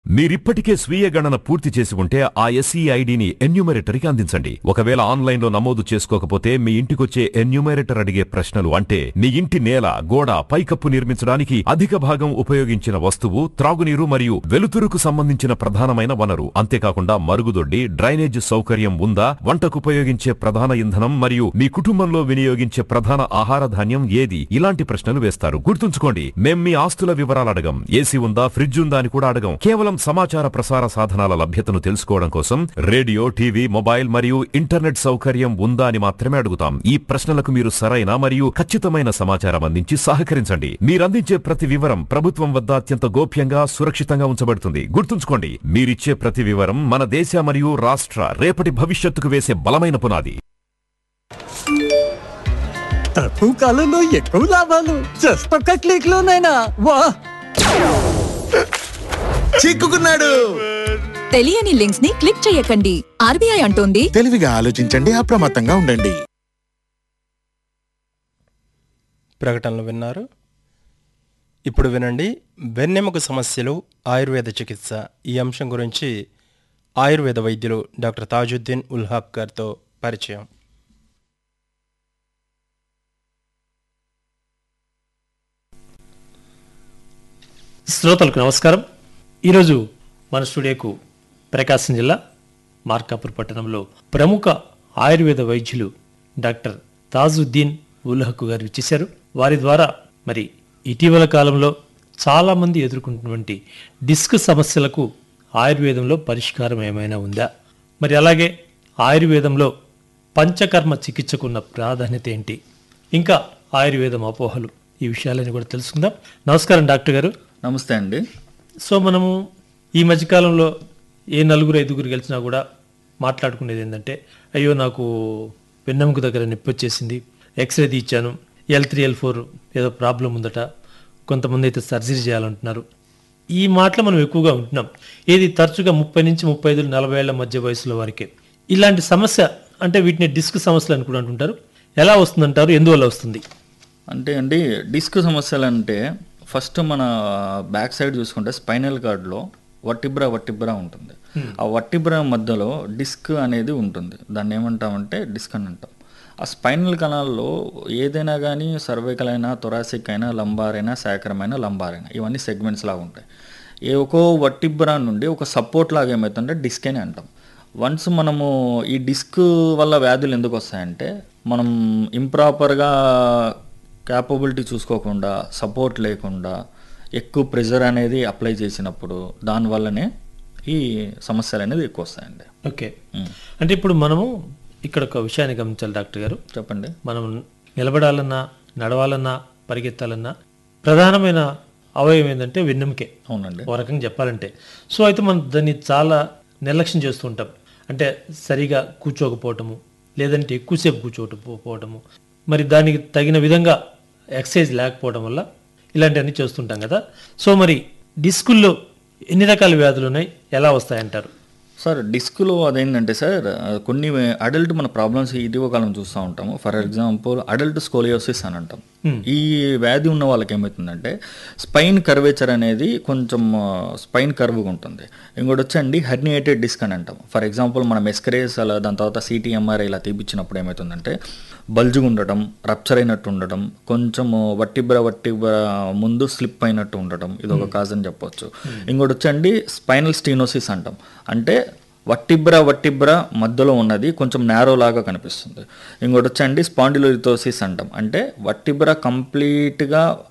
మీరిప్పటికే స్వీయ గణన పూర్తి చేసి ఉంటే ఆ ఎస్ఈ ఐడిని ఎన్యూమరేటర్కి అందించండి ఒకవేళ ఆన్లైన్లో నమోదు చేసుకోకపోతే మీ ఇంటికొచ్చే ఎన్యూమరేటర్ అడిగే ప్రశ్నలు అంటే మీ ఇంటి నేల గోడ పైకప్పు నిర్మించడానికి అధిక భాగం ఉపయోగించిన వస్తువు త్రాగునీరు మరియు వెలుతురుకు సంబంధించిన ప్రధానమైన వనరు అంతేకాకుండా మరుగుదొడ్డి డ్రైనేజ్ సౌకర్యం ఉందా వంటకు ఉపయోగించే ప్రధాన ఇంధనం మరియు మీ కుటుంబంలో వినియోగించే ప్రధాన ఆహార ధాన్యం ఏది ఇలాంటి ప్రశ్నలు వేస్తారు గుర్తుంచుకోండి మేం మీ ఆస్తుల వివరాలు అడగం ఏసీ ఉందా ఫ్రిడ్జ్ ఉందా అని కూడా అడగం కేవలం సమాచార ప్రసార సాధనాల లభ్యతను తెలుసుకోవడం కోసం రేడియో టీవీ మొబైల్ మరియు ఇంటర్నెట్ సౌకర్యం ఉందా అని మాత్రమే అడుగుతాం ఈ ప్రశ్నలకు మీరు సరైన మరియు ఖచ్చితమైన సమాచారం అందించి సహకరించండి మీరందించే ప్రతి వివరం ప్రభుత్వం వద్ద అత్యంత గోప్యంగా సురక్షితంగా ఉంచబడుతుంది గుర్తుంచుకోండి మీరిచ్చే ప్రతి వివరం మన దేశ మరియు రాష్ట్ర రేపటి భవిష్యత్తుకు వేసే బలమైన పునాది తక్కువ కాలంలో ఎక్కువ లాభాలు జస్ట్ ఒక్క క్లిక్ లోనైనా వా చిక్కుకున్నాడు తెలియని లింక్స్ ని క్లిక్ చేయకండి ఆర్బీఐ అంటోంది తెలివిగా ఆలోచించండి అప్రమత్తంగా ఉండండి ప్రకటనలు విన్నారు ఇప్పుడు వినండి వెన్నెముక సమస్యలు ఆయుర్వేద చికిత్స ఈ అంశం గురించి ఆయుర్వేద వైద్యులు డాక్టర్ తాజుద్దీన్ ఉల్హాక్ గారితో పరిచయం శ్రోతలకు నమస్కారం ఈరోజు మన స్టూడియోకు ప్రకాశం జిల్లా మార్కాపూర్ పట్టణంలో ప్రముఖ ఆయుర్వేద వైద్యులు డాక్టర్ తాజుద్దీన్ ఉల్హక్ గారు ఇచ్చేశారు వారి ద్వారా మరి ఇటీవల కాలంలో చాలామంది ఎదుర్కొంటున్నటువంటి డిస్క్ సమస్యలకు ఆయుర్వేదంలో పరిష్కారం ఏమైనా ఉందా మరి అలాగే ఆయుర్వేదంలో పంచకర్మ చికిత్సకున్న ప్రాధాన్యత ఏంటి ఇంకా ఆయుర్వేదం అపోహలు ఈ విషయాలని కూడా తెలుసుకుందాం నమస్కారం డాక్టర్ గారు నమస్తే అండి సో మనము ఈ మధ్యకాలంలో ఏ నలుగురు ఐదుగురు గెలిచినా కూడా మాట్లాడుకునేది ఏంటంటే అయ్యో నాకు వెన్నెముక దగ్గర నొప్పి వచ్చేసింది ఎక్స్రే తీయించాను ఎల్ త్రీ ఎల్ ఫోర్ ఏదో ప్రాబ్లం ఉందట కొంతమంది అయితే సర్జరీ చేయాలంటున్నారు ఈ మాటలు మనం ఎక్కువగా ఉంటున్నాం ఏది తరచుగా ముప్పై నుంచి ముప్పై ఐదు నలభై ఏళ్ల మధ్య వయసులో వారికే ఇలాంటి సమస్య అంటే వీటిని డిస్క్ సమస్యలు అని కూడా అంటుంటారు ఎలా వస్తుందంటారు ఎందువల్ల వస్తుంది అంటే అండి డిస్క్ సమస్యలు అంటే ఫస్ట్ మన బ్యాక్ సైడ్ చూసుకుంటే స్పైనల్ కార్డ్లో వట్టిబ్రా వట్టిబ్రా ఉంటుంది ఆ వట్టిబ్రా మధ్యలో డిస్క్ అనేది ఉంటుంది దాన్ని ఏమంటామంటే డిస్క్ అని అంటాం ఆ స్పైనల్ కణాల్లో ఏదైనా కానీ సర్వైకల్ అయినా థొరాసిక్ అయినా లంబార్ అయినా శాకరమైన లంబార్ అయినా ఇవన్నీ సెగ్మెంట్స్ లాగా ఉంటాయి ఏ ఒక్కో వట్టిబ్రా నుండి ఒక సపోర్ట్ లాగా ఏమవుతుందంటే డిస్క్ అని అంటాం వన్స్ మనము ఈ డిస్క్ వల్ల వ్యాధులు ఎందుకు వస్తాయంటే మనం ఇంప్రాపర్గా క్యాపబిలిటీ చూసుకోకుండా సపోర్ట్ లేకుండా ఎక్కువ ప్రెషర్ అనేది అప్లై చేసినప్పుడు దానివల్లనే ఈ సమస్యలు అనేది ఎక్కువ వస్తాయండి ఓకే అంటే ఇప్పుడు మనము ఇక్కడ ఒక విషయాన్ని గమనించాలి డాక్టర్ గారు చెప్పండి మనం నిలబడాలన్నా నడవాలన్నా పరిగెత్తాలన్నా ప్రధానమైన అవయవం ఏంటంటే వెన్నెముకే అవునండి ఒక రకంగా చెప్పాలంటే సో అయితే మనం దాన్ని చాలా నిర్లక్ష్యం చేస్తూ ఉంటాం అంటే సరిగా కూర్చోకపోవటము లేదంటే ఎక్కువసేపు కూర్చోకపోవటము మరి దానికి తగిన విధంగా ఎక్సర్సైజ్ లేకపోవడం వల్ల ఇలాంటివన్నీ చేస్తుంటాం కదా సో మరి డిస్కుల్లో ఎన్ని రకాల వ్యాధులు ఉన్నాయి ఎలా వస్తాయంటారు సార్ డిస్క్లో అదేంటంటే సార్ కొన్ని అడల్ట్ మన ప్రాబ్లమ్స్ ఇటీవల కాలం చూస్తూ ఉంటాము ఫర్ ఎగ్జాంపుల్ అడల్ట్ స్కోలియోసిస్ అని అంటాం ఈ వ్యాధి ఉన్న వాళ్ళకి ఏమవుతుందంటే స్పైన్ కర్వేచర్ అనేది కొంచెం స్పైన్ కర్వ్గా ఉంటుంది ఇంకోటి వచ్చండి హెర్నియేటెడ్ డిస్క్ అని అంటాం ఫర్ ఎగ్జాంపుల్ మనం ఎస్క్రేస్ అలా దాని తర్వాత సిటీఎంఆర్ ఇలా తీపిచ్చినప్పుడు ఏమవుతుందంటే బల్జుగా ఉండటం రప్చర్ అయినట్టు ఉండటం కొంచెం వట్టిబ్ర వట్టిబ్ర ముందు స్లిప్ అయినట్టు ఉండటం ఇది ఒక కాజ్ అని చెప్పొచ్చు ఇంకోటి వచ్చండి స్పైనల్ స్టీనోసిస్ అంటాం అంటే వట్టిబ్ర వట్టిబ్ర మధ్యలో ఉన్నది కొంచెం నేరో లాగా కనిపిస్తుంది ఇంకోటి వచ్చండి స్పాండిలోలిథోసిస్ అంటాం అంటే వట్టిబ్ర కంప్లీట్గా